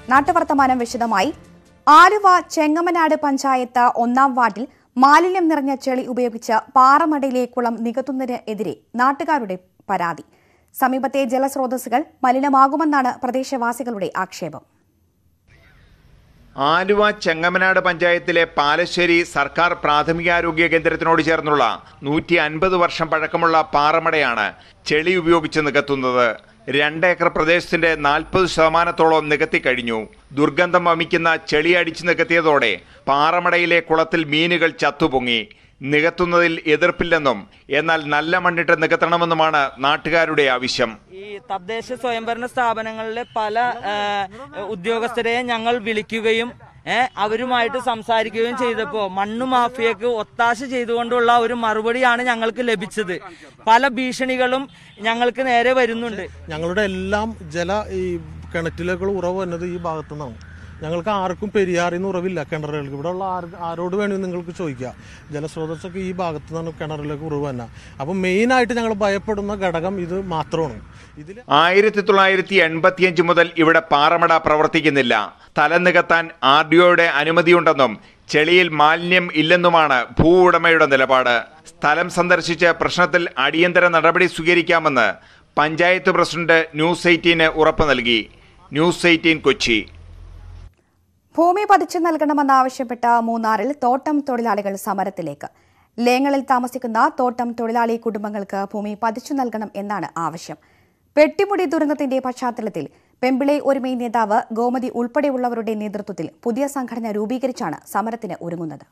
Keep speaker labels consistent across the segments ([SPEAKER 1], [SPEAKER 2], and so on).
[SPEAKER 1] നാട്ടുവർത്തമാനം വിശദമായി ആലുവ ചെങ്ങമനാട് പഞ്ചായത്ത് ഒന്നാം വാർഡിൽ മാലിന്യം നിറഞ്ഞ ചെളി ഉപയോഗിച്ച് പാറമടയിലെ കുളം നികത്തുന്നതിനെതിരെ നാട്ടുകാരുടെ പരാതി സമീപത്തെ ജലസ്രോതസ്സുകൾ മലിനമാകുമെന്നാണ് പ്രദേശവാസികളുടെ ആക്ഷേപം
[SPEAKER 2] ആലുവ ചെങ്ങമനാട് പഞ്ചായത്തിലെ പാലശ്ശേരി സർക്കാർ പ്രാഥമികാരോഗ്യ കേന്ദ്രത്തിനോട് ചേർന്നുള്ള നൂറ്റി അൻപത് വർഷം പഴക്കമുള്ള പാറമടയാണ് ചെളി ഉപയോഗിച്ച് നികത്തുന്നത് രണ്ട് ഏക്കർ പ്രദേശത്തിന്റെ നാൽപ്പത് ശതമാനത്തോളം നികത്തി കഴിഞ്ഞു ദുർഗന്ധം വമിക്കുന്ന ചെളി അടിച്ചു നികത്തിയതോടെ പാറമടയിലെ കുളത്തിൽ മീനുകൾ ചത്തുപൊങ്ങി നികത്തുന്നതിൽ എതിർപ്പില്ലെന്നും എന്നാൽ നല്ല മണ്ണിട്ട് നികത്തണമെന്നുമാണ് നാട്ടുകാരുടെ ആവശ്യം
[SPEAKER 3] ഈ തദ്ദേശ സ്വയംഭരണ സ്ഥാപനങ്ങളിലെ പല ആ, ഉദ്യോഗസ്ഥരെ ഞങ്ങൾ വിളിക്കുകയും ഏ, അവരുമായിട്ട് സംസാരിക്കുകയും ചെയ്തപ്പോൾ മണ്ണ് മാഫിയക്ക് ഒത്താശ ചെയ്തുകൊണ്ടുള്ള ഒരു മറുപടിയാണ് ഞങ്ങൾക്ക് ലഭിച്ചത് പല ഭീഷണികളും ഞങ്ങൾക്ക് നേരെ വരുന്നുണ്ട്
[SPEAKER 4] ഞങ്ങളുടെ എല്ലാം ജല ഈ കിണറ്റിലേക്കുള്ള ഉറവ് വരുന്നത് ഈ ഭാഗത്തു നിന്നാണ് ഞങ്ങൾക്ക് ആർക്കും പെരിയാറിൽ നിന്ന് ഉറവില്ല കിണറുകൾക്ക് ഇവിടെ ഉള്ള ആർ ആരോട് വേണമെങ്കിൽ നിങ്ങൾക്ക് ചോദിക്കാം ജലസ്രോതസ്സൊക്കെ ഈ ഭാഗത്തു നിന്നാണ് കിണറിലേക്ക് ഉറവ് തന്നെ അപ്പം മെയിനായിട്ട് ഞങ്ങൾ ഭയപ്പെടുന്ന ഘടകം ഇത് മാത്രമാണ് ഇതിൽ
[SPEAKER 2] ആയിരത്തി തൊള്ളായിരത്തി എൺപത്തിയഞ്ച് മുതൽ ഇവിടെ പാറമട പ്രവർത്തിക്കുന്നില്ല സ്ഥലം നികത്താൻ ആർ ഡി ഒയുടെ അനുമതിയുണ്ടെന്നും ചെളിയിൽ മാലിന്യം ഇല്ലെന്നുമാണ് ഭൂ ഉടമയുടെ നിലപാട് സ്ഥലം സന്ദർശിച്ച് പ്രശ്നത്തിൽ അടിയന്തര നടപടി സ്വീകരിക്കാമെന്ന് പഞ്ചായത്ത് പ്രസിഡന്റ് ന്യൂസ് എയ്റ്റീന് ഉറപ്പ് നൽകി ന്യൂസ് എയ്റ്റീൻ കൊച്ചി
[SPEAKER 1] ഭൂമി പതിച്ചു നൽകണമെന്നാവശ്യപ്പെട്ട മൂന്നാറിൽ തോട്ടം തൊഴിലാളികൾ സമരത്തിലേക്ക് ലേങ്ങളിൽ താമസിക്കുന്ന തോട്ടം തൊഴിലാളി കുടുംബങ്ങൾക്ക് ഭൂമി പതിച്ചു നൽകണം എന്നാണ് ആവശ്യം പെട്ടിമുടി ദുരന്തത്തിന്റെ പശ്ചാത്തലത്തിൽ പെമ്പിളെ ഒരുമൈ നേതാവ് ഗോമതി ഉൾപ്പെടെയുള്ളവരുടെ നേതൃത്വത്തിൽ പുതിയ സംഘടന രൂപീകരിച്ചാണ് സമരത്തിന് ഒരുങ്ങുന്നത്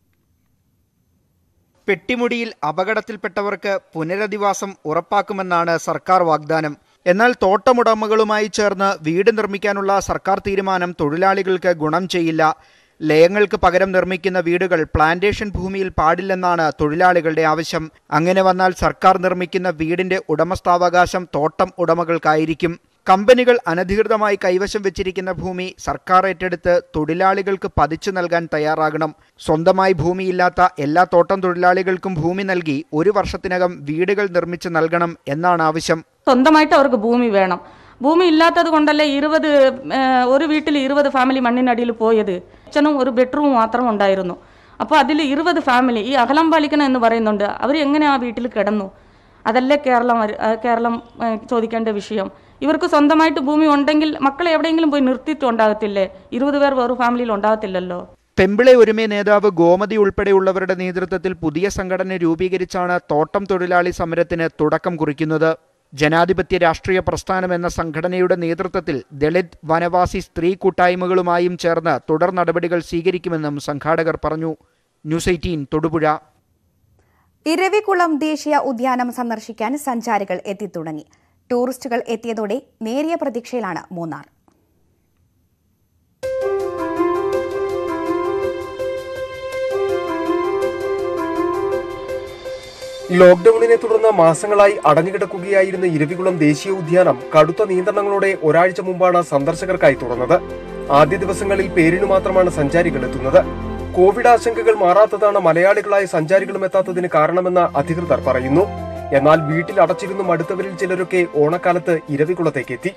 [SPEAKER 5] പെട്ടിമുടിയിൽ അപകടത്തിൽപ്പെട്ടവർക്ക് പുനരധിവാസം ഉറപ്പാക്കുമെന്നാണ് സർക്കാർ വാഗ്ദാനം എന്നാൽ തോട്ടമുടമകളുമായി ചേർന്ന് വീട് നിർമ്മിക്കാനുള്ള സർക്കാർ തീരുമാനം തൊഴിലാളികൾക്ക് ഗുണം ചെയ്യില്ല ലയങ്ങൾക്ക് പകരം നിർമ്മിക്കുന്ന വീടുകൾ പ്ലാന്റേഷൻ ഭൂമിയിൽ പാടില്ലെന്നാണ് തൊഴിലാളികളുടെ ആവശ്യം അങ്ങനെ വന്നാൽ സർക്കാർ നിർമ്മിക്കുന്ന വീടിന്റെ ഉടമസ്ഥാവകാശം തോട്ടം ഉടമകൾക്കായിരിക്കും കമ്പനികൾ അനധികൃതമായി കൈവശം വെച്ചിരിക്കുന്ന ഭൂമി സർക്കാർ ഏറ്റെടുത്ത് തൊഴിലാളികൾക്ക് പതിച്ചു നൽകാൻ തയ്യാറാകണം സ്വന്തമായി ഭൂമിയില്ലാത്ത എല്ലാ തോട്ടം തൊഴിലാളികൾക്കും ഭൂമി നൽകി ഒരു വർഷത്തിനകം വീടുകൾ നിർമ്മിച്ച് നൽകണം എന്നാണ് ആവശ്യം
[SPEAKER 6] സ്വന്തമായിട്ട് അവർക്ക് ഭൂമി വേണം ഭൂമി ഇല്ലാത്തത് കൊണ്ടല്ലേ ഇരുപത് ഏഹ്, ഒരു വീട്ടിൽ ഇരുപത് ഫാമിലി മണ്ണിനടിയിൽ പോയത് അച്ഛനും ഒരു ബെഡ്റൂം മാത്രം ഉണ്ടായിരുന്നു അപ്പോൾ അതിൽ ഇരുപത് ഫാമിലി ഈ അകലം പാലിക്കണം എന്ന് പറയുന്നുണ്ട് അവർ എങ്ങനെ ആ വീട്ടിൽ കിടന്നു അതല്ലേ കേരളം വര- ആ, കേരളം ഏഹ്, ചോദിക്കേണ്ട വിഷയം ഇവർക്ക് സ്വന്തമായിട്ട് ഭൂമി ഉണ്ടെങ്കിൽ മക്കളെ എവിടെയെങ്കിലും പോയി നിർത്തിയിട്ടുണ്ടാകത്തില്ലേ ഇരുപത് പേർ വേറെ ഫാമിലിയിൽ ഉണ്ടാകത്തില്ലല്ലോ
[SPEAKER 5] പെമ്പിളെ ഒരുമേ നേതാവ് ഗോമതി ഉൾപ്പെടെയുള്ളവരുടെ നേതൃത്വത്തിൽ പുതിയ സംഘടന രൂപീകരിച്ചാണ് തോട്ടം തൊഴിലാളി സമരത്തിന് തുടക്കം കുറിക്കുന്നത് ജനാധിപത്യ രാഷ്ട്രീയ പ്രസ്ഥാനം എന്ന സംഘടനയുടെ നേതൃത്വത്തിൽ ദളിത് വനവാസി സ്ത്രീ കൂട്ടായ്മകളുമായും ചേർന്ന് തുടർ നടപടികൾ സ്വീകരിക്കുമെന്നും സംഘാടകർ പറഞ്ഞു ന്യൂസ് എയ്റ്റീൻ തൊടുപുഴ
[SPEAKER 1] ഇരവികുളം ദേശീയ ഉദ്യാനം സന്ദർശിക്കാൻ സഞ്ചാരികൾ എത്തിത്തുടങ്ങി ടൂറിസ്റ്റുകൾ എത്തിയതോടെ നേരിയ പ്രതീക്ഷയിലാണ് മൂന്നാർ
[SPEAKER 7] ലോക്ഡൌണിനെ തുടർന്ന് മാസങ്ങളായി അടഞ്ഞുകിടക്കുകയായിരുന്ന ഇരവികുളം ദേശീയ ഉദ്യാനം കടുത്ത നിയന്ത്രണങ്ങളോടെ ഒരാഴ്ച മുമ്പാണ് സന്ദർശകർക്കായി തുറന്നത് ആദ്യ ദിവസങ്ങളിൽ പേരിനു മാത്രമാണ് സഞ്ചാരികൾ എത്തുന്നത് കോവിഡ് ആശങ്കകൾ മാറാത്തതാണ് മലയാളികളായ സഞ്ചാരികളും എത്താത്തതിന് കാരണമെന്ന് അധികൃതർ പറയുന്നു എന്നാൽ വീട്ടിൽ അടച്ചിരുന്നു മടുത്തവരിൽ ചിലരൊക്കെ ഓണക്കാലത്ത് ഇരവികുളത്തേക്ക് എത്തി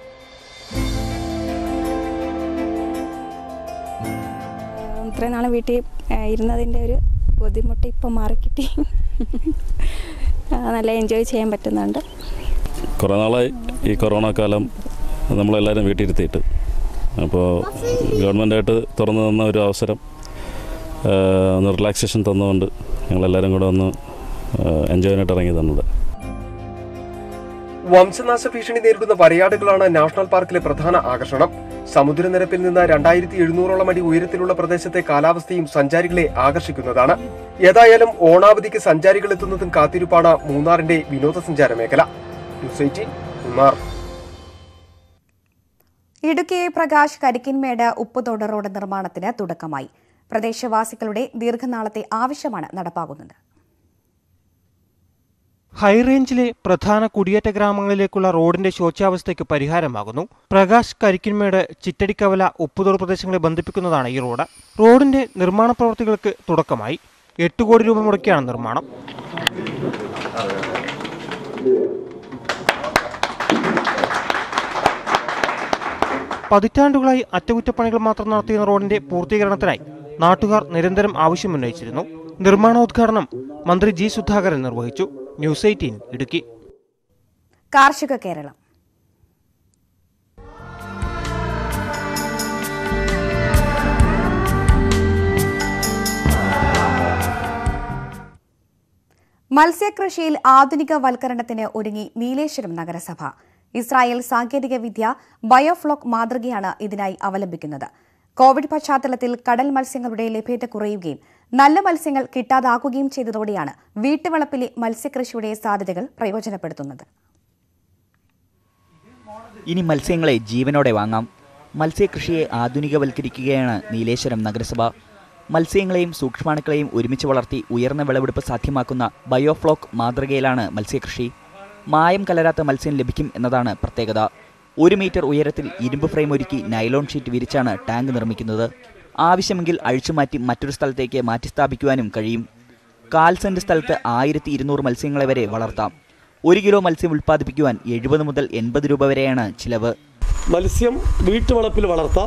[SPEAKER 8] ഇത്രയും നാൾ വീട്ടിൽ ആ, ഇരുന്നതിൻ്റെ ഒരു ബുദ്ധിമുട്ട് ഇപ്പം മാറിക്കിട്ടി ആ, നല്ല എൻജോയ് ചെയ്യാൻ പറ്റുന്നുണ്ട്
[SPEAKER 9] കുറേ നാളായി ഈ കൊറോണ കാലം നമ്മളെല്ലാവരും വീട്ടിലിരുത്തിയിട്ട് അപ്പോൾ ഗവൺമെൻറ്റായിട്ട് തുറന്നു തന്ന ഒരു അവസരം ആ, ഒന്ന് റിലാക്സേഷൻ തന്നുകൊണ്ട് ഞങ്ങളെല്ലാവരും കൂടെ ഒന്ന് എൻജോയ് ചെയ്യാനായിട്ട് ഇറങ്ങി തന്നത്
[SPEAKER 7] വംശനാശ ഭീഷണി നേരിടുന്ന വരയാടുകളാണ് നാഷണൽ പാർക്കിലെ പ്രധാന ആകർഷണം സമുദ്രനിരപ്പിൽ നിന്ന് രണ്ടായിരത്തി എഴുന്നൂറോളം അടി ഉയരത്തിലുള്ള പ്രദേശത്തെ കാലാവസ്ഥയും സഞ്ചാരികളെ ആകർഷിക്കുന്നതാണ് ഏതായാലും ഓണാവധിക്ക് സഞ്ചാരികൾ എത്തുന്നതും കാത്തിരിപ്പാണ് മൂന്നാറിന്റെ വിനോദസഞ്ചാര മേഖല news eighteen Munnar
[SPEAKER 1] Idukki Prakash Karikkinmedu Upputhodu road നിർമ്മാണത്തിന് തുടക്കമായി പ്രദേശവാസികളുടെ ദീർഘനാളത്തെ ആവശ്യമാണ് നടപ്പാകുന്നത്
[SPEAKER 10] ഹൈറേഞ്ചിലെ പ്രധാന കുടിയേറ്റ ഗ്രാമങ്ങളിലേക്കുള്ള റോഡിന്റെ ശോച്യാവസ്ഥയ്ക്ക് പരിഹാരമാകുന്നു പ്രകാശ് കരിക്കിൻമേട് ചിറ്റടിക്കവല ഉപ്പുതോട് പ്രദേശങ്ങളെ ബന്ധിപ്പിക്കുന്നതാണ് ഈ റോഡ് റോഡിന്റെ നിർമ്മാണ പ്രവൃത്തികൾക്ക് തുടക്കമായി എട്ട് കോടി രൂപ മുടക്കിയാണ് നിർമ്മാണം പതിറ്റാണ്ടുകളായി അറ്റകുറ്റപ്പണികൾ മാത്രം നടത്തിയിരുന്ന റോഡിന്റെ പൂർത്തീകരണത്തിനായി നാട്ടുകാർ നിരന്തരം ആവശ്യമുന്നയിച്ചിരുന്നു നിർമ്മാണോദ്ഘാടനം മന്ത്രി ജി സുധാകരൻ നിർവഹിച്ചു ന്യൂസ് എയ്റ്റീൻ ഇടുക്കി
[SPEAKER 1] കാർഷിക കേരളം മത്സ്യകൃഷിയിൽ ആധുനികവൽക്കരണത്തിന് ഒരുങ്ങി നീലേശ്വരം നഗരസഭ ഇസ്രായേൽ സാങ്കേതിക വിദ്യ ബയോഫ്ലോക്ക് മാതൃകയാണ് ഇതിനായി അവലംബിക്കുന്നത് കോവിഡ് പശ്ചാത്തലത്തിൽ കടൽ മത്സ്യങ്ങളുടെ ലഭ്യത കുറയുകയും നല്ല മത്സ്യങ്ങൾ കിട്ടാതാകുകയും ചെയ്തതോടെയാണ് വീട്ടുവളപ്പിലെ മത്സ്യകൃഷിയുടെ സാധ്യതകൾ പ്രയോജനപ്പെടുത്തുന്നത്
[SPEAKER 11] ഇനി മത്സ്യങ്ങളെ ജീവനോടെ വാങ്ങാം മത്സ്യകൃഷിയെ ആധുനികവൽക്കരിക്കുകയാണ് നീലേശ്വരം നഗരസഭ മത്സ്യങ്ങളെയും സൂക്ഷ്മാണുക്കളെയും ഒരുമിച്ച് വളർത്തി ഉയർന്ന വിളവെടുപ്പ് സാധ്യമാക്കുന്ന ബയോഫ്ലോക്ക് മാതൃകയിലാണ് മത്സ്യകൃഷി മായം കലരാത്ത മത്സ്യം ലഭിക്കും എന്നതാണ് പ്രത്യേകത ഒരു മീറ്റർ ഉയരത്തിൽ ഇരുമ്പ് ഫ്രെയിം ഒരുക്കി നൈലോൺ ഷീറ്റ് വിരിച്ചാണ് ടാങ്ക് നിർമ്മിക്കുന്നത് ആവശ്യമെങ്കിൽ അഴിച്ചുമാറ്റി മറ്റൊരു സ്ഥലത്തേക്ക് മാറ്റിസ്ഥാപിക്കുവാനും കഴിയും കാൽ സെന്റ് സ്ഥലത്ത് ആയിരത്തി ഇരുന്നൂറ് മത്സ്യങ്ങളെ വരെ വളർത്താം ഒരു കിലോ മത്സ്യം ഉൽപ്പാദിപ്പിക്കുവാൻ എഴുപത് മുതൽ എൺപത് രൂപ വരെയാണ് ചിലവ്
[SPEAKER 12] മത്സ്യം വീട്ടുവളപ്പിൽ വളർത്താം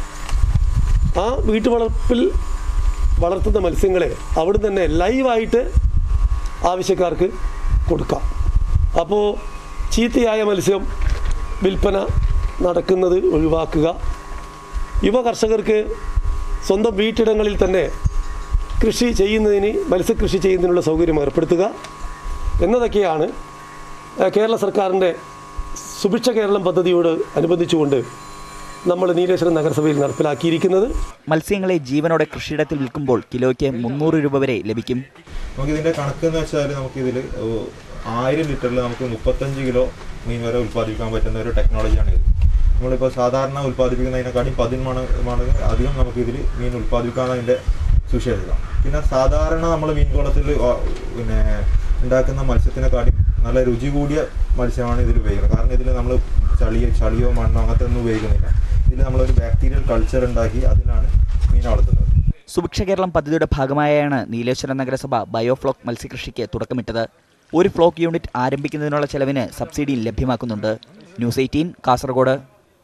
[SPEAKER 12] ആ വീട്ടുവളപ്പിൽ വളർത്തുന്ന മത്സ്യങ്ങളെ അവിടെ തന്നെ ലൈവായിട്ട് ആവശ്യക്കാർക്ക് കൊടുക്കാം അപ്പോൾ ചീത്തയായ മത്സ്യം വിൽപ്പന നടക്കുന്നത് ഒഴിവാക്കുക യുവ കർഷകർക്ക് സ്വന്തം വീട്ടിടങ്ങളിൽ തന്നെ കൃഷി ചെയ്യുന്നതിന് മത്സ്യകൃഷി ചെയ്യുന്നതിനുള്ള സൗകര്യം ഏർപ്പെടുത്തുക എന്നതൊക്കെയാണ് ഏഹ്, കേരള സർക്കാരിൻ്റെ സുഭിക്ഷ കേരളം പദ്ധതിയോട് അനുബന്ധിച്ചുകൊണ്ട് നമ്മൾ നീലേശ്വരം നഗരസഭയിൽ നടപ്പിലാക്കിയിരിക്കുന്നത്
[SPEAKER 11] മത്സ്യങ്ങളെ ജീവനോടെ കൃഷിയിടത്തിൽ വിൽക്കുമ്പോൾ കിലോയ്ക്ക് മുന്നൂറ് രൂപ വരെ ലഭിക്കും
[SPEAKER 13] നമുക്ക് ഇതിന്റെ കണക്ക് എന്ന് വെച്ചാൽ നമുക്ക് ഇതിൽ ആയിരം ലിറ്ററിൽ നമുക്ക് മുപ്പത്തഞ്ച് കിലോ മീൻ വരെ ഉൽപ്പാദിപ്പിക്കാൻ പറ്റുന്ന ഒരു ടെക്നോളജിയാണ് ഇത് നമ്മളിപ്പോൾ സാധാരണ ഉൽപ്പാദിപ്പിക്കുന്നതിനെക്കാളും പതിന്മണ മടങ്ങ് അധികം നമുക്ക് ഇതിൽ മീൻ ഉൽപ്പാദിപ്പിക്കാൻ അതിൻ്റെ സുശേഷത പിന്നെ സാധാരണ നമ്മൾ മീൻകുളത്തിൽ പിന്നെ ഉണ്ടാക്കുന്ന മത്സ്യത്തിനെക്കാളും നല്ല രുചി കൂടിയ മത്സ്യമാണ് ഇതിൽ ഉപയോഗിക്കുന്നത് കാരണം ഇതിൽ നമ്മൾ ചളിയോ ചളിയോ മണ്ണോ അങ്ങനത്തെ ഒന്നും ഉപയോഗിക്കുന്നില്ല ഇതിൽ നമ്മളൊരു ബാക്ടീരിയൽ കൾച്ചർ ഉണ്ടാക്കി അതിലാണ് മീൻ വളർത്തുന്നത്
[SPEAKER 11] സുഭിക്ഷ കേരളം പദ്ധതിയുടെ ഭാഗമായാണ് നീലേശ്വരം നഗരസഭ ബയോഫ്ലോക്ക് മത്സ്യകൃഷിക്ക് തുടക്കമിട്ടത് ഒരു ഫ്ലോക്ക് യൂണിറ്റ് ആരംഭിക്കുന്നതിനുള്ള ചെലവിന് സബ്സിഡി ലഭ്യമാക്കുന്നുണ്ട് ന്യൂസ് എയ്റ്റീൻ കാസർഗോഡ്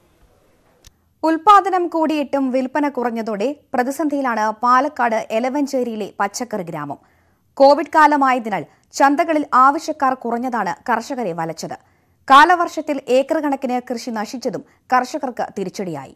[SPEAKER 1] ഉൽപാദനം കൂടിയിട്ടും വിൽപ്പന കുറഞ്ഞതോടെ പ്രതിസന്ധിയിലാണ് പാലക്കാട് എലവഞ്ചേരിയിലെ പച്ചക്കറി ഗ്രാമം കോവിഡ് കാലമായതിനാൽ ചന്തകളിൽ ആവശ്യക്കാർ കുറഞ്ഞതാണ് കർഷകരെ വലച്ചത് കാലവർഷത്തിൽ ഏക്കർ കണക്കിന് കൃഷി നശിച്ചതും കർഷകർക്ക് തിരിച്ചടിയായി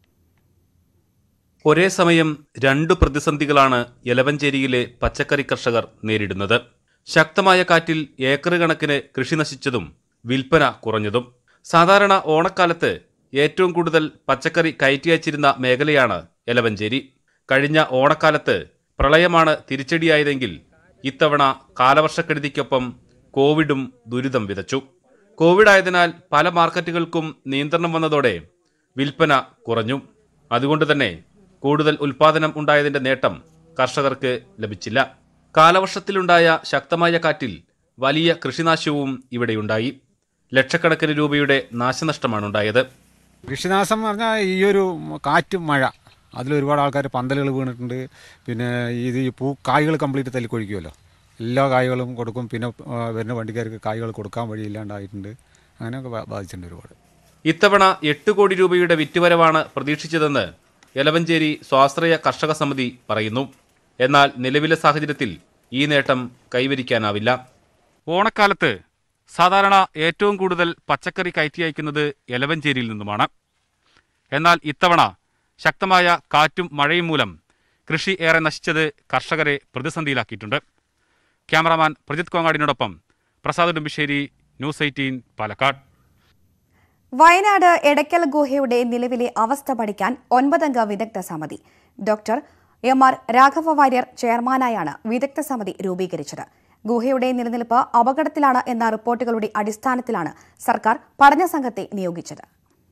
[SPEAKER 14] ഒരേ സമയം രണ്ടു പ്രതിസന്ധികളാണ് യലവഞ്ചേരിയിലെ പച്ചക്കറി കർഷകർ നേരിടുന്നത് ശക്തമായ കാറ്റിൽ ഏക്കർ കണക്കിന് കൃഷി നശിച്ചതും വിൽപ്പന കുറഞ്ഞതും സാധാരണ ഓണക്കാലത്ത് ഏറ്റവും കൂടുതൽ പച്ചക്കറി കയറ്റി അയച്ചിരുന്ന മേഖലയാണ് യലവഞ്ചേരി കഴിഞ്ഞ ഓണക്കാലത്ത് പ്രളയമാണ് തിരിച്ചടിയായതെങ്കിൽ ഇത്തവണ കാലവർഷക്കെടുതിക്കൊപ്പം കോവിഡും ദുരിതം വിതച്ചു കോവിഡ് ആയതിനാൽ പല മാർക്കറ്റുകൾക്കും നിയന്ത്രണം വന്നതോടെ വിൽപ്പന കുറഞ്ഞു അതുകൊണ്ട് തന്നെ കൂടുതൽ ഉൽപാദനം ഉണ്ടായതിന്റെ നേട്ടം കർഷകർക്ക് ലഭിച്ചില്ല കാലവർഷത്തിലുണ്ടായ ശക്തമായ കാറ്റിൽ വലിയ കൃഷിനാശവും ഇവിടെയുണ്ടായി ലക്ഷക്കണക്കിന് രൂപയുടെ നാശനഷ്ടമാണ് ഉണ്ടായത്
[SPEAKER 15] കൃഷിനാശം എന്ന് പറഞ്ഞാൽ ഈ ഒരു കാറ്റും മഴ അതിൽ ഒരുപാട് ആൾക്കാർ പന്തലുകൾ വീണിട്ടുണ്ട് പിന്നെ ഇത് ഈ പൂ കായ്കൾ കംപ്ലീറ്റ് തല്ലിക്കൊഴിക്കുമല്ലോ എല്ലാ കായ്കളും കൊടുക്കും പിന്നെ ആ, വരുന്ന വണ്ടിക്കാർക്ക് കായ്കൾ കൊടുക്കാൻ വഴിയില്ലാണ്ടായിട്ടുണ്ട് അങ്ങനെയൊക്കെ ബാ- ബാധിച്ചിട്ടുണ്ട് ഒരുപാട്
[SPEAKER 14] ഇത്തവണ എട്ട് കോടി രൂപയുടെ വിറ്റുവരവാണ് പ്രതീക്ഷിച്ചതെന്ന് യലവഞ്ചേരി സ്വാശ്രയ കർഷക സമിതി പറയുന്നു എന്നാൽ നിലവിലെ സാഹചര്യത്തിൽ ഈ നേട്ടം കൈവരിക്കാനാവില്ല ഓണക്കാലത്ത് സാധാരണ ഏറ്റവും കൂടുതൽ പച്ചക്കറി കയറ്റി അയക്കുന്നത് യലവഞ്ചേരിയിൽ നിന്നുമാണ് എന്നാൽ ഇത്തവണ ശക്തമായ കാറ്റും മഴയും മൂലം കൃഷി ഏറെ നശിച്ചത് കർഷകരെ പ്രതിസന്ധിയിലാക്കിയിട്ടുണ്ട് ക്യാമറാമാൻ പ്രജിത് കോങ്ങാടിനോടൊപ്പം പ്രസാദ് ഉടുമ്പിശ്ശേരി ന്യൂസ് എയ്റ്റീൻ പാലക്കാട്
[SPEAKER 1] വയനാട് എടയ്ക്കൽ ഗുഹയുടെ നിലവിലെ അവസ്ഥ പഠിക്കാൻ ഒൻപതംഗ വിദഗ്ധ സമിതി doctor M R Raghava Warrier ചെയർമാനായാണ് വിദഗ്ധ സമിതി രൂപീകരിച്ചത് ഗുഹയുടെ നിലനിൽപ്പ് അപകടത്തിലാണ് എന്ന റിപ്പോർട്ടുകളുടെ അടിസ്ഥാനത്തിലാണ് സർക്കാർ പഠന സംഘത്തെ നിയോഗിച്ചത്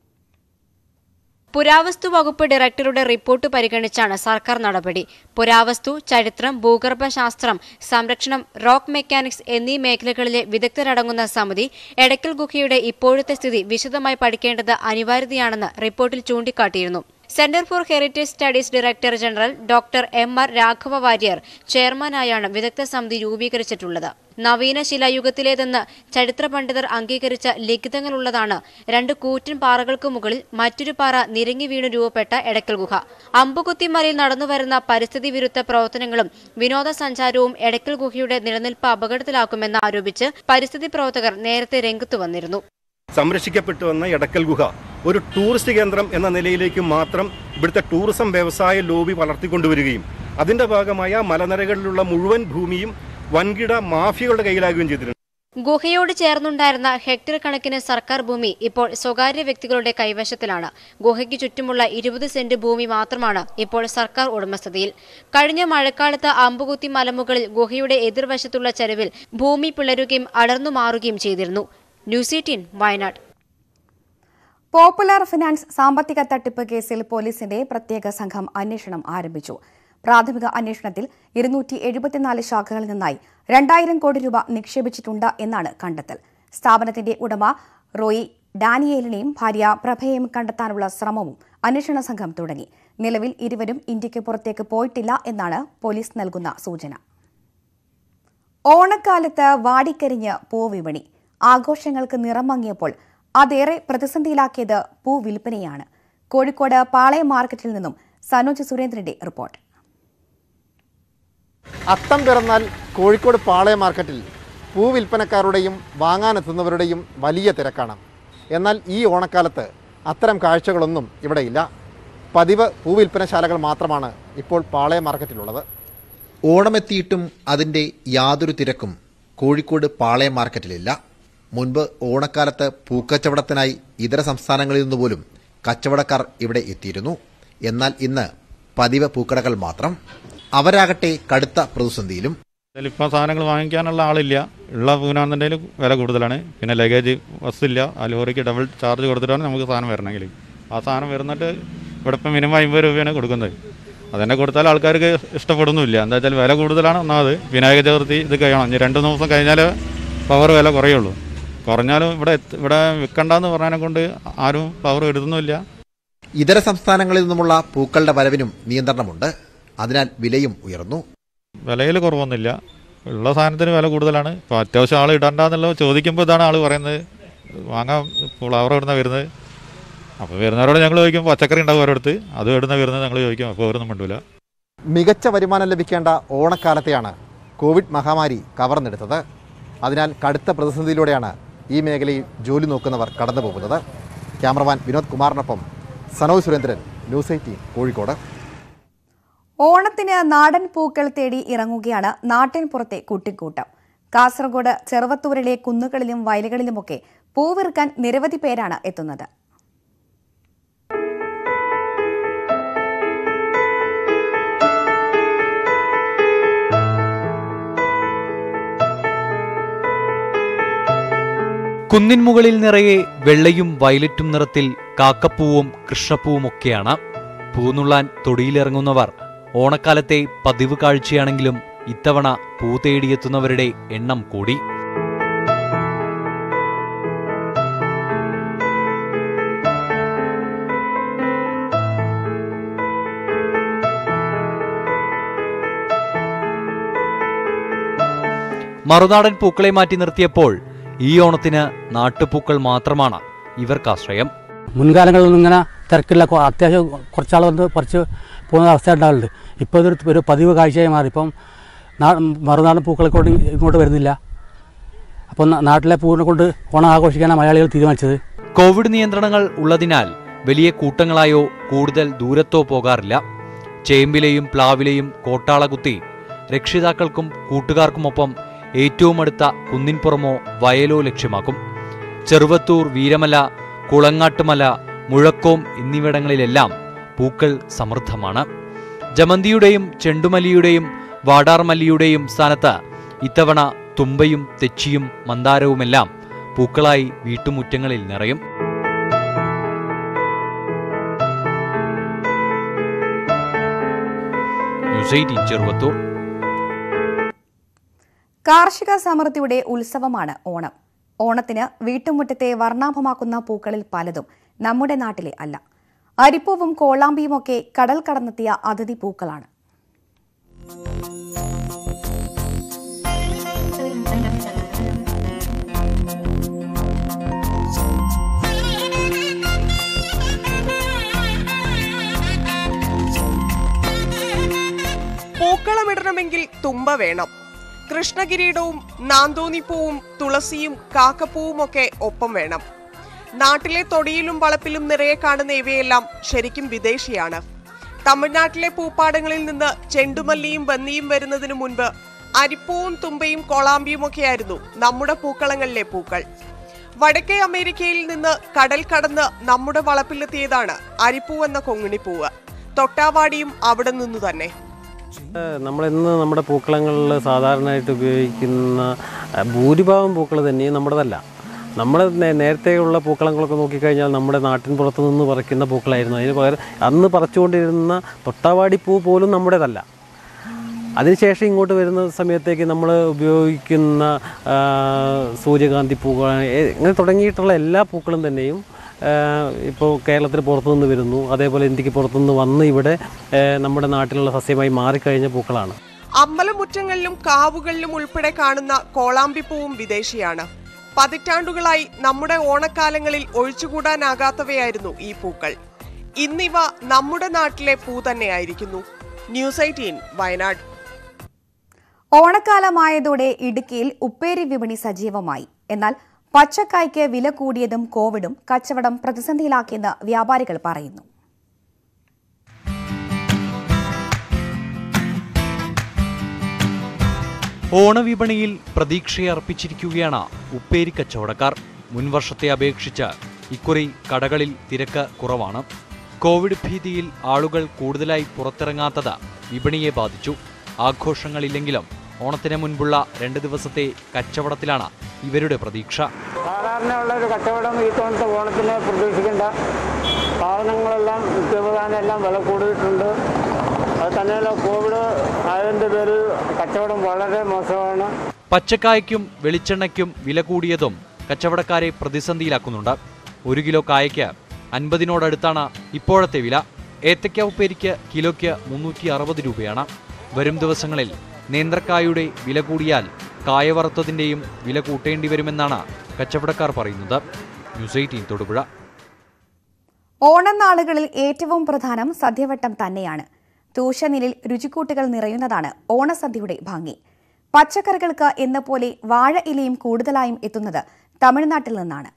[SPEAKER 16] പുരാവസ്തു വകുപ്പ് ഡയറക്ടറുടെ റിപ്പോർട്ട് പരിഗണിച്ചാണ് സർക്കാർ നടപടി പുരാവസ്തു ചരിത്രം ഭൂഗർഭശാസ്ത്രം സംരക്ഷണം റോക്ക് മെക്കാനിക്സ് എന്നീ മേഖലകളിലെ വിദഗ്ധരടങ്ങുന്ന സമിതി എടക്കൽ ഗുഹയുടെ ഇപ്പോഴത്തെ സ്ഥിതി വിശദമായി പഠിക്കേണ്ടത് അനിവാര്യതയാണെന്ന് റിപ്പോർട്ടിൽ ചൂണ്ടിക്കാട്ടിയിരുന്നു centre for heritage studies director general doctor M R Raghava Warrier ചെയർമാനായാണ് വിദഗ്ധ സമിതി രൂപീകരിച്ചിട്ടുള്ളത് നവീന ശിലായുഗത്തിലേതെന്ന് ചരിത്ര പണ്ഡിതർ അംഗീകരിച്ച ലിഖിതങ്ങളുള്ളതാണ് രണ്ട് കൂറ്റൻ പാറകൾക്ക് മുകളിൽ മറ്റൊരു പാറ നിരങ്ങി വീണു രൂപപ്പെട്ട എടക്കൽ ഗുഹ അമ്പുകുത്തിമലയിൽ നടന്നുവരുന്ന പരിസ്ഥിതി വിരുദ്ധ പ്രവർത്തനങ്ങളും വിനോദസഞ്ചാരവും എടക്കൽ ഗുഹയുടെ നിലനിൽപ്പ് അപകടത്തിലാക്കുമെന്ന് ആരോപിച്ച് പരിസ്ഥിതി പ്രവർത്തകർ നേരത്തെ രംഗത്തു വന്നിരുന്നു
[SPEAKER 17] സംരക്ഷിക്കപ്പെട്ടു വന്ന എടക്കൽ ഗുഹ ഒരു ടൂറിസ്റ്റ് കേന്ദ്രം എന്ന നിലയിലേക്ക് മാത്രം ഇവിടുത്തെ ടൂറിസം വ്യവസായ ലോബി വളർത്തിക്കൊണ്ടുവരികയും അതിന്റെ ഭാഗമായ മലനിരകളിലുള്ള മുഴുവൻ ഭൂമിയും വൻകിട മാഫിയകളുടെ കയ്യിലാകുകയും ചെയ്തിട്ടുണ്ട്
[SPEAKER 16] ഗുഹയോട് ചേർന്നുണ്ടായിരുന്ന ഹെക്ടർ കണക്കിന് സർക്കാർ ഭൂമി ഇപ്പോൾ സ്വകാര്യ വ്യക്തികളുടെ കൈവശത്തിലാണ് ഗുഹയ്ക്ക് ചുറ്റുമുള്ള ഇരുപത് സെന്റ് ഭൂമി മാത്രമാണ് ഇപ്പോൾ സർക്കാർ ഉടമസ്ഥതയിൽ കഴിഞ്ഞ മഴക്കാലത്ത് അമ്പുകുത്തി മലമുകളിൽ ഗുഹയുടെ എതിർവശത്തുള്ള ചരിവിൽ ഭൂമി പിളരുകയും അടർന്നു മാറുകയും ചെയ്തിരുന്നു news eighteen Wayanad
[SPEAKER 1] popular finance സാമ്പത്തിക തട്ടിപ്പ് കേസിൽ പോലീസിന്റെ പ്രത്യേക സംഘം അന്വേഷണം ആരംഭിച്ചു പ്രാഥമിക അന്വേഷണത്തിൽ ഇരുന്നൂറ്റി എഴുപത്തിനാല് ശാഖകളിൽ നിന്നായി രണ്ടായിരം കോടി രൂപ നിക്ഷേപിച്ചിട്ടുണ്ട് എന്നാണ് കണ്ടെത്തൽ സ്ഥാപനത്തിന്റെ ഉടമ റോയി ഡാനിയേലിനെയും ഭാര്യ പ്രഭയെയും കണ്ടെത്താനുള്ള ശ്രമവും അന്വേഷണ സംഘം തുടങ്ങി നിലവിൽ ഇരുവരും ഇന്ത്യക്ക് പുറത്തേക്ക് പോയിട്ടില്ല എന്നാണ് പോലീസ് നൽകുന്ന സൂചന ഓണക്കാലത്ത് വാടിക്കരിഞ്ഞ് പൂവിപണി ആഘോഷങ്ങൾക്ക് നിറം മങ്ങിയപ്പോൾ അതേറെ പ്രതിസന്ധിയിലാക്കിയത് പൂ വിൽപ്പനയാണ് കോഴിക്കോട് പാളയം മാർക്കറ്റിൽ നിന്നും സനോജ് സുരേന്ദ്രന്റെ റിപ്പോർട്ട്
[SPEAKER 18] അത്തം പിറന്നാൽ കോഴിക്കോട് പാളയ മാർക്കറ്റിൽ പൂ വിൽപ്പനക്കാരുടെയും വാങ്ങാനെത്തുന്നവരുടെയും വലിയ തിരക്കാണ് എന്നാൽ ഈ ഓണക്കാലത്ത് അത്തരം കാഴ്ചകളൊന്നും ഇവിടെയില്ല പതിവ് പൂ വിൽപ്പനശാലകൾ മാത്രമാണ് ഇപ്പോൾ പാളയ മാർക്കറ്റിലുള്ളത്
[SPEAKER 19] ഓണമെത്തിയിട്ടും അതിന്റെ യാതൊരു തിരക്കും കോഴിക്കോട് പാളയം മാർക്കറ്റിലില്ല മുൻപ് ഓണക്കാലത്ത് പൂക്കച്ചവടത്തിനായി ഇതര സംസ്ഥാനങ്ങളിൽ നിന്ന് പോലും കച്ചവടക്കാർ ഇവിടെ എത്തിയിരുന്നു എന്നാൽ ഇന്ന് പതിവ് പൂക്കടകൾ മാത്രം അവരാകട്ടെ കടുത്ത പ്രതിസന്ധിയിലും
[SPEAKER 20] ഇപ്പോൾ സാധനങ്ങൾ വാങ്ങിക്കാനുള്ള ആളില്ല ഉള്ള പൂനാണെന്നുണ്ടെങ്കിൽ വില കൂടുതലാണ് പിന്നെ ലഗേജ് ബസ്സില്ല ആ ലോറിക്ക് ഡബിൾ ചാർജ് കൊടുത്തിട്ടാണ് നമുക്ക് സാധനം വരണമെങ്കിൽ ആ സാധനം വരുന്നിട്ട് ഇവിടെ ഇപ്പം മിനിമം അമ്പത് രൂപയാണ് കൊടുക്കുന്നത് അതന്നെ കൊടുത്താൽ ആൾക്കാർക്ക് ഇഷ്ടപ്പെടുന്നില്ല എന്താ വെച്ചാൽ വില കൂടുതലാണ് ഒന്നാമത് വിനായക ചതുർത്ഥി ഇത് കഴിയണം ഇനി രണ്ട് ദിവസം കഴിഞ്ഞാൽ പവർ വില കുറയുള്ളൂ കുറഞ്ഞാലും ഇവിടെ എത്ത്- ഇവിടെ വിൽക്കണ്ടെന്ന് പറഞ്ഞതിനെ കൊണ്ട് ആരും പവർ എടുത്തുന്നില്ല
[SPEAKER 19] ഇതര സംസ്ഥാനങ്ങളിൽ നിന്നുമുള്ള പൂക്കളുടെ വരവിനും നിയന്ത്രണമുണ്ട് അതിനാൽ വിലയും ഉയർന്നു
[SPEAKER 20] വിലയിൽ കുറവൊന്നുമില്ല ഉള്ള സാധനത്തിന് വില കൂടുതലാണ് ഇപ്പോൾ അത്യാവശ്യം ആൾ ഇടണ്ടെന്നുള്ളത് ചോദിക്കുമ്പോൾ ഇതാണ് ആൾ പറയുന്നത് വാങ്ങാൻ ഫ്ലവർ ഇടുന്ന വരുന്നത് അപ്പോൾ വരുന്നവരോട് ഞങ്ങൾ ചോദിക്കും പച്ചക്കറി ഉണ്ടാവും അവരടുത്ത് അത് ഇടുന്ന വരുന്നത് ഞങ്ങൾ ചോദിക്കും അപ്പോൾ അവരൊന്നും മിണ്ടൂല
[SPEAKER 18] മികച്ച വരുമാനം ലഭിക്കേണ്ട ഓണക്കാലത്തെയാണ് കോവിഡ് മഹാമാരി കവർന്നെടുത്തത് അതിനാൽ കടുത്ത പ്രതിസന്ധിയിലൂടെയാണ് ഈ മേഖലയിൽ ജോലി നോക്കുന്നവർ കടന്നു പോകുന്നത് ക്യാമറമാൻ വിനോദ് കുമാറിനൊപ്പം സനോജ് സുരേന്ദ്രൻ ന്യൂസ് എയ്റ്റീൻ കോഴിക്കോട്
[SPEAKER 1] ഓണത്തിന് നാടൻ പൂക്കൾ തേടി ഇറങ്ങുകയാണ് നാട്ടിൻ പുറത്തെ കുട്ടിക്കൂട്ടം കാസർഗോഡ് ചെറുവത്തൂരിലെ കുന്നുകളിലും വയലുകളിലുമൊക്കെ പൂവിറുക്കാൻ നിരവധി പേരാണ് എത്തുന്നത്
[SPEAKER 21] കുന്നിൻ മുകളിൽ നിറയെ വെള്ളയും വയലറ്റും നിറത്തിൽ കാക്കപ്പൂവും കൃഷ്ണപ്പൂവുമൊക്കെയാണ് പൂന്നുള്ളാൻ തൊടിയിലിറങ്ങുന്നവർ ഓണക്കാലത്തെ പതിവ് കാഴ്ചയാണെങ്കിലും ഇത്തവണ പൂ തേടിയെത്തുന്നവരുടെ എണ്ണം കൂടി മറുനാടൻ പൂക്കളെ മാറ്റി നിർത്തിയപ്പോൾ ഈ ഓണത്തിന് നാട്ടുപൂക്കൾ മാത്രമാണ് ഇവർക്കാശ്രയം
[SPEAKER 22] മുൻകാലങ്ങളിലൊന്നും ഇങ്ങനെ തിരക്കില്ല കൊ- അത്യാവശ്യം കുറച്ചാൾ വന്ന് പറിച്ച് പോകുന്ന അവസ്ഥ ഉണ്ടാവുന്നുണ്ട് ഇപ്പോൾ ഇതൊരു ഒരു പതിവ് കാഴ്ചയായി മാറി ഇപ്പം നാ മറുനാടൻ പൂക്കളെ കൊണ്ട് ഇങ്ങോട്ട് വരുന്നില്ല അപ്പം നാ- നാട്ടിലെ പൂവിനെ കൊണ്ട് ഓണം ആഘോഷിക്കാനാണ് മലയാളികൾ തീരുമാനിച്ചത്
[SPEAKER 21] കോവിഡ് നിയന്ത്രണങ്ങൾ ഉള്ളതിനാൽ വലിയ കൂട്ടങ്ങളായോ കൂടുതൽ ദൂരത്തോ പോകാറില്ല ചേമ്പിലെയും പ്ലാവിലെയും കോട്ടാള കുത്തി രക്ഷിതാക്കൾക്കും കൂട്ടുകാർക്കുമൊപ്പം ഏറ്റവും അടുത്ത കുന്നിൻപുറമോ വയലോ ലക്ഷ്യമാക്കും ചെറുവത്തൂർ വീരമല കുളങ്ങാട്ടുമല മുഴക്കോം എന്നിവിടങ്ങളിലെല്ലാം പൂക്കൾ സമൃദ്ധമാണ് ജമന്തിയുടെയും ചെണ്ടുമല്ലിയുടെയും വാടാർമല്ലിയുടെയും സ്ഥാനത്ത് ഇത്തവണ തുമ്പയും തെച്ചിയും മന്ദാരവുമെല്ലാം പൂക്കളായി വീട്ടുമുറ്റങ്ങളിൽ നിറയും ന്യൂസ് എയ്റ്റീൻ ചെറുവത്തൂർ
[SPEAKER 1] കാർഷിക സമൃദ്ധിയുടെ ഉത്സവമാണ് ഓണം ഓണത്തിന് വീട്ടുമുറ്റത്തെ വർണ്ണാഭമാക്കുന്ന പൂക്കളിൽ പലതും നമ്മുടെ നാട്ടിലെ അല്ല അരിപ്പൂവും കോളാമ്പിയുമൊക്കെ കടൽ കടന്നെത്തിയ അതിഥി പൂക്കളാണ്
[SPEAKER 3] പൂക്കളമിടണമെങ്കിൽ തുമ്പ വേണം കൃഷ്ണകിരീടവും നാന്തോന്നിപ്പൂവും തുളസിയും കാക്കപ്പൂവും ഒക്കെ ഒപ്പം വേണം നാട്ടിലെ തൊടിയിലും വളപ്പിലും നിറയെ കാണുന്ന ഇവയെല്ലാം ശരിക്കും വിദേശിയാണ് തമിഴ്നാട്ടിലെ പൂപ്പാടങ്ങളിൽ നിന്ന് ചെണ്ടുമല്ലിയും വന്നിയും വരുന്നതിനു മുൻപ് അരിപ്പൂവും തുമ്പയും കോളാമ്പിയും ഒക്കെയായിരുന്നു നമ്മുടെ പൂക്കളങ്ങളിലെ പൂക്കൾ വടക്കേ അമേരിക്കയിൽ നിന്ന് കടൽ കടന്ന് നമ്മുടെ വളപ്പിലെത്തിയതാണ് അരിപ്പൂ എന്ന കൊങ്ങിണിപ്പൂവ് തൊട്ടാവാടിയും അവിടെ നിന്നു തന്നെ
[SPEAKER 4] നമ്മളിന്ന് നമ്മുടെ പൂക്കളങ്ങളിൽ സാധാരണയായിട്ട് ഉപയോഗിക്കുന്ന അഹ്, ഭൂരിഭാഗം പൂക്കൾ തന്നെയും നമ്മുടേതല്ല നമ്മൾ നേരത്തെയുള്ള പൂക്കളങ്ങളൊക്കെ നോക്കിക്കഴിഞ്ഞാൽ നമ്മുടെ നാട്ടിൻ പുറത്ത് നിന്ന് പറിക്കുന്ന പൂക്കളായിരുന്നു അതിന് പകരം അന്ന് പറിച്ചുകൊണ്ടിരുന്ന തൊട്ടാവാടി പൂ പോലും നമ്മുടേതല്ല അതിനുശേഷം ഇങ്ങോട്ട് വരുന്ന സമയത്തേക്ക് നമ്മൾ ഉപയോഗിക്കുന്ന ആ, സൂര്യകാന്തി പൂക്കൾ ഏ- ഇങ്ങനെ തുടങ്ങിയിട്ടുള്ള എല്ലാ പൂക്കളും തന്നെയും ഇപ്പോൾ കേരളത്തിന് പുറത്തുനിന്ന് വരുന്നു അതേപോലെ ഇന്ത്യക്ക് പുറത്തുനിന്ന് വന്ന് ഇവിടെ ആ, നമ്മുടെ നാട്ടിലുള്ള സസ്യമായി മാറിക്കഴിഞ്ഞ പൂക്കളാണ്
[SPEAKER 3] അമ്പലമുറ്റങ്ങളിലും കാവുകളിലും ഉൾപ്പെടെ കാണുന്ന കോളാമ്പിപ്പൂവും വിദേശിയാണ് പതിറ്റാണ്ടുകളായി നമ്മുടെ ഓണക്കാലങ്ങളിൽ ഒഴിച്ചുകൂടാനാകാത്തവയായിരുന്നു ഈ പൂക്കൾ ഇന്നിവ നമ്മുടെ നാട്ടിലെ പൂ തന്നെയായിരിക്കുന്നു ന്യൂസ് എയ്റ്റീൻ വയനാട്
[SPEAKER 1] ഓണക്കാലമായതോടെ ഇടുക്കിയിൽ ഉപ്പേരി വിപണി സജീവമായി എന്നാൽ പച്ചക്കായ്ക്ക് വില കൂടിയതും കോവിഡും കച്ചവടം പ്രതിസന്ധിയിലാക്കിയെന്ന് വ്യാപാരികൾ പറയുന്നു
[SPEAKER 21] ഓണവിപണിയിൽ പ്രതീക്ഷയർപ്പിച്ചിരിക്കുകയാണ് ഉപ്പേരി കച്ചവടക്കാർ മുൻവർഷത്തെ അപേക്ഷിച്ച് ഇക്കുറി കടകളിൽ തിരക്ക് കുറവാണ് കോവിഡ് ഭീതിയിൽ ആളുകൾ കൂടുതലായി പുറത്തിറങ്ങാത്തത് വിപണിയെ ബാധിച്ചു ആഘോഷങ്ങളില്ലെങ്കിലും ഓണത്തിന് മുൻപുള്ള രണ്ട് ദിവസത്തെ കച്ചവടത്തിലാണ് ഇവരുടെ പ്രതീക്ഷ
[SPEAKER 23] സാധാരണയുള്ള ഒരു കച്ചവടം ഈ തവണത്തെ ഓണത്തിന് പ്രതീക്ഷിക്കേണ്ട സാധനങ്ങളെല്ലാം നിത്യപ്രധാനെല്ലാം വില കൂടിയിട്ടുണ്ട് അത് തന്നെയല്ല കോവിഡ് ആയതിൻ്റെ പേരിൽ കച്ചവടം വളരെ മോശമാണ്
[SPEAKER 21] പച്ചക്കായ്ക്കും വെളിച്ചെണ്ണയ്ക്കും വില കൂടിയതും കച്ചവടക്കാരെ പ്രതിസന്ധിയിലാക്കുന്നുണ്ട് ഒരു കിലോ കായയ്ക്ക് അൻപതിനോടടുത്താണ് ഇപ്പോഴത്തെ വില ഏത്തയ്ക്ക ഉപ്പേരിക്ക് കിലോയ്ക്ക് മുന്നൂറ്റി അറുപത് രൂപയാണ് വരും ദിവസങ്ങളിൽ നേന്ത്രക്കായുടെ വില കൂടിയാൽ കായ വറുത്തതിൻ്റെയും വില കൂട്ടേണ്ടി വരുമെന്നാണ് കച്ചവടക്കാർ പറയുന്നത് ന്യൂസ് എയ്റ്റീൻ തൊടുപുഴ
[SPEAKER 1] ഓണനാളുകളിൽ ഏറ്റവും പ്രധാനം സദ്യവട്ടം തന്നെയാണ് തൂശനിലിൽ രുചിക്കൂട്ടുകൾ നിറയുന്നതാണ് ഓണസദ്യയുടെ ഭംഗി പച്ചക്കറികൾക്ക് എന്ന പോലെ വാഴ ഇലയും കൂടുതലായും എത്തുന്നത് തമിഴ്നാട്ടിൽ നിന്നാണ്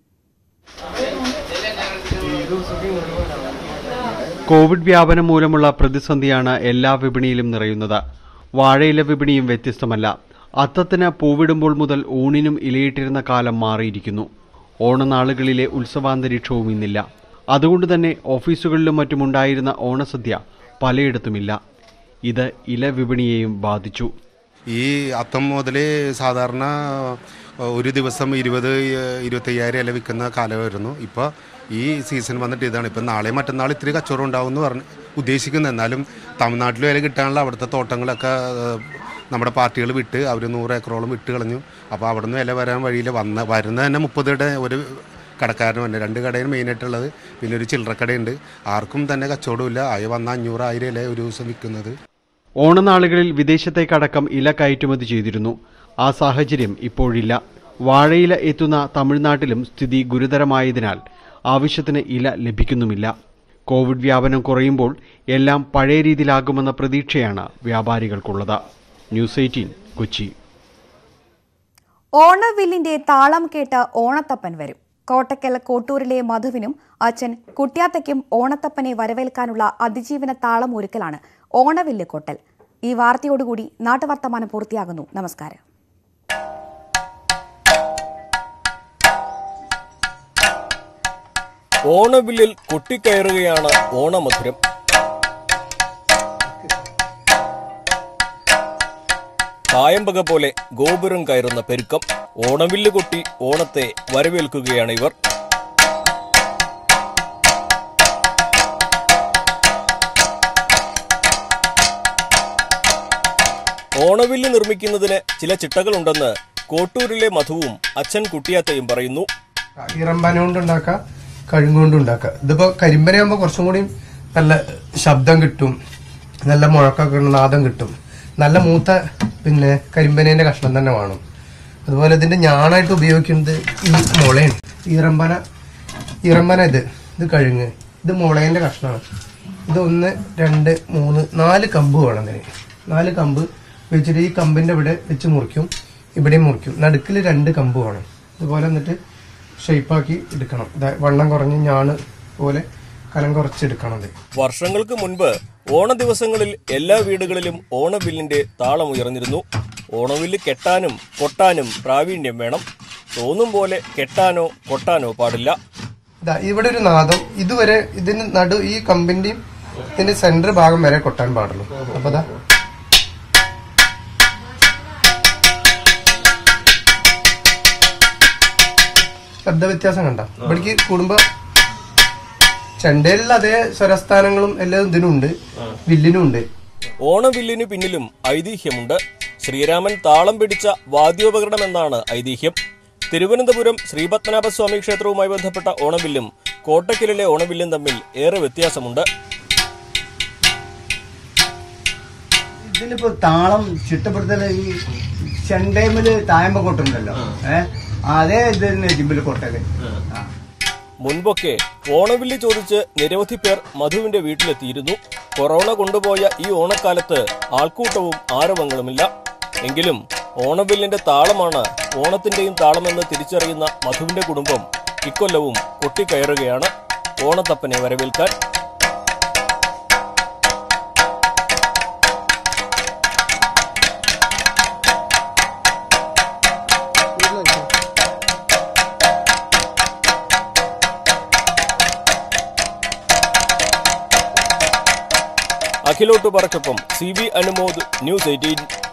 [SPEAKER 24] കോവിഡ് വ്യാപനം മൂലമുള്ള പ്രതിസന്ധിയാണ് എല്ലാ വിപണിയിലും നിറയുന്നത് വാഴയില വിപണിയും വ്യത്യസ്തമല്ല അത്തത്തിന് പൂവിടുമ്പോൾ മുതൽ ഊണിനും ഇലയിട്ടിരുന്ന കാലം മാറിയിരിക്കുന്നു ഓണനാളുകളിലെ ഉത്സവാന്തരീക്ഷവും ഇന്നില്ല അതുകൊണ്ട് തന്നെ ഓഫീസുകളിലും മറ്റുമുണ്ടായിരുന്ന ഓണസദ്യ പലയിടത്തുമില്ല ഇത് ഇല വിപണിയെയും ബാധിച്ചു
[SPEAKER 25] ഈ അത്തം മുതൽ സാധാരണ ഒരു ദിവസം ഇരുപത് ഇരുപത്തയ്യായിരം ഇല വിൽക്കുന്ന കാലമായിരുന്നു ഇപ്പോൾ ഈ സീസൺ വന്നിട്ട് ഇതാണ് ഇപ്പം നാളെ മറ്റന്നാൾ ഇത്തിരി കച്ചവടം ഉണ്ടാവും എന്ന് പറഞ്ഞ് ഉദ്ദേശിക്കുന്നത് എന്നാലും തമിഴ്നാട്ടിലും ഇല കിട്ടാനുള്ള അവിടുത്തെ തോട്ടങ്ങളൊക്കെ ഏഹ്, നമ്മുടെ പാർട്ടികൾ വിട്ട് അവർ നൂറ് ഏക്കറോളം വിട്ട് കളഞ്ഞു അപ്പോൾ അവിടെ നിന്ന് ഇല വരാൻ വഴിയിൽ വന്ന വരുന്ന തന്നെ മുപ്പതുടെ ഒരു കടക്കാരനും തന്നെ രണ്ട് കടയാണ് മെയിനായിട്ടുള്ളത് പിന്നെ ഒരു ചില്ലറക്കടയുണ്ട് ആർക്കും തന്നെ കച്ചവടമില്ല ആയി വന്ന അഞ്ഞൂറ് ആയിരം ഇല ഒരു ദിവസം വിൽക്കുന്നത്
[SPEAKER 24] ഓണനാളുകളിൽ വിദേശത്തേക്കടക്കം ഇല കയറ്റുമതി ചെയ്തിരുന്നു ആ സാഹചര്യം ഇപ്പോഴില്ല വാഴയില എത്തുന്ന തമിഴ്നാട്ടിലും സ്ഥിതി ഗുരുതരമായതിനാൽ ആവശ്യത്തിന് ഇല ലഭിക്കുന്നുമില്ല കോവിഡ് വ്യാപനം കുറയുമ്പോൾ എല്ലാം പഴയ രീതിയിലാകുമെന്ന പ്രതീക്ഷയാണ് വ്യാപാരികൾക്കുള്ളത് ന്യൂസ് എയ്റ്റീൻ കൊച്ചി
[SPEAKER 1] ഓണവില്ലിന്റെ താളം കേട്ട് ഓണത്തപ്പൻ വരും കോട്ടക്കൽ കോട്ടൂരിലെ മധുവിനും അച്ഛൻ കുട്യാത്തയ്ക്കും ഓണത്തപ്പനെ വരവേൽക്കാനുള്ള അതിജീവന താളം ഒരുക്കലാണ് ഓണവില്ല് കൊട്ടൽ ഈ വാർത്തയോടുകൂടി നാട്ടുവർത്തമാനം പൂർത്തിയാകുന്നു നമസ്കാരം
[SPEAKER 26] ഓണവില്ലിൽ കൊട്ടിക്കയറുകയാണ് ഓണമധുരം കായമ്പക പോലെ ഗോപുരം കയറുന്ന പെരുക്കം ഓണവില്ല് കൊട്ടി ഓണത്തെ വരവേൽക്കുകയാണ് ഇവർ ഓണവില്ല് നിർമ്മിക്കുന്നതിന് ചില ചിട്ടകളുണ്ടെന്ന് കോട്ടൂരിലെ മധുവും അച്ഛൻ കുട്ടിയാത്തയും പറയുന്നു
[SPEAKER 27] ഈറമ്പാന കൊണ്ട് ഉണ്ടാക്കാം
[SPEAKER 2] കഴുങ്ങുകൊണ്ട് ഉണ്ടാക്കുക ഇതിപ്പോ കരിമ്പനയാകുമ്പോൾ കുറച്ചും കൂടി നല്ല ശബ്ദം കിട്ടും നല്ല മുഴക്കൊക്കെ ഉള്ള നാദം കിട്ടും നല്ല മൂത്ത പിന്നെ കരിമ്പനേന്റെ കഷ്ണം തന്നെ വേണം അതുപോലെ ഇതിന്റെ ഞാണായിട്ട് ഉപയോഗിക്കുന്നത് ഈ മുളയാണ് ഈറമ്പന ഈറമ്പന ഇത് ഇത് കഴുങ്ങ് ഇത് മുളേന്റെ കഷ്ണമാണ് ഇത് ഒന്ന് രണ്ട് മൂന്ന് നാല് കമ്പ് വേണം ഇതിന് നാല് കമ്പ് വെച്ചിട്ട് ഈ കമ്പിന്റെ ഇവിടെ വെച്ച് മുറിക്കും ഇവിടെയും മുറിക്കും നടുക്കിൽ രണ്ട് കമ്പ് വേണം ഇതുപോലെ എന്നിട്ട് ഷേപ്പാക്കി എടുക്കണം ദാ വണ്ണം കുറഞ്ഞ് ഞാണ് പോലെ കനം കുറച്ചെടുക്കണം അത്
[SPEAKER 26] വർഷങ്ങൾക്ക് മുൻപ് ഓണ ദിവസങ്ങളിൽ എല്ലാ വീടുകളിലും ഓണവില്ലിന്റെ താളം ഉയർന്നിരുന്നു ഓണവില്ല് കെട്ടാനും കൊട്ടാനും പ്രാവീണ്യം വേണം തോന്നും പോലെ കെട്ടാനോ കൊട്ടാനോ പാടില്ല
[SPEAKER 2] ഇതാ ഇവിടെ ഒരു നാദം ഇതുവരെ ഇതിന് നടു ഈ കമ്പിന്റെയും ഇതിന്റെ സെന്റർ ഭാഗം വരെ കൊട്ടാൻ പാടുള്ളൂ അപ്പൊ ദാ ശബ്ദ വ്യത്യാസം കണ്ട ഇവിടേക്ക് കൂടുമ്പോ ചെണ്ടയിലുള്ള അതേ സ്വരസ്ഥാനങ്ങളും എല്ലാം ഇതിനും ഉണ്ട് വില്ലിനും ഉണ്ട്
[SPEAKER 26] ഓണവില്ലിനു പിന്നിലും ഐതിഹ്യമുണ്ട് ശ്രീരാമൻ താളം പിടിച്ച വാദ്യോപകരണം എന്നാണ് ഐതിഹ്യം തിരുവനന്തപുരം ശ്രീപത്മനാഭസ്വാമി ക്ഷേത്രവുമായി ബന്ധപ്പെട്ട ഓണവില്ലും കോട്ടക്കലിലെ ഓണവില്ലും തമ്മിൽ ഏറെ വ്യത്യാസമുണ്ട്
[SPEAKER 5] ഇതിലിപ്പോ താളം ചിട്ടപ്പെടുത്തല് ഈ ചെണ്ടേമില് തായമ്പ കൊട്ടുണ്ടല്ലോ ഏഹ് അതേ ഇതിന് ജിമ്പിൽ കൊട്ടല് ആ
[SPEAKER 26] മുൻപൊക്കെ ഓണവില്ലി ചോദിച്ച് നിരവധി പേർ മധുവിന്റെ വീട്ടിലെത്തിയിരുന്നു കൊറോണ കൊണ്ടുപോയ ഈ ഓണക്കാലത്ത് ആൾക്കൂട്ടവും ആരവങ്ങളുമില്ല എങ്കിലും ഓണവില്ലിന്റെ താളമാണ് ഓണത്തിന്റെയും താളമെന്ന് തിരിച്ചറിയുന്ന മധുവിന്റെ കുടുംബം ഇക്കൊല്ലവും കൊട്ടിക്കയറുകയാണ് ഓണത്തപ്പനെ വരവേൽക്കാൻ അഖിലോട്ട് പറക്കൊപ്പം C V Anumod news eighteen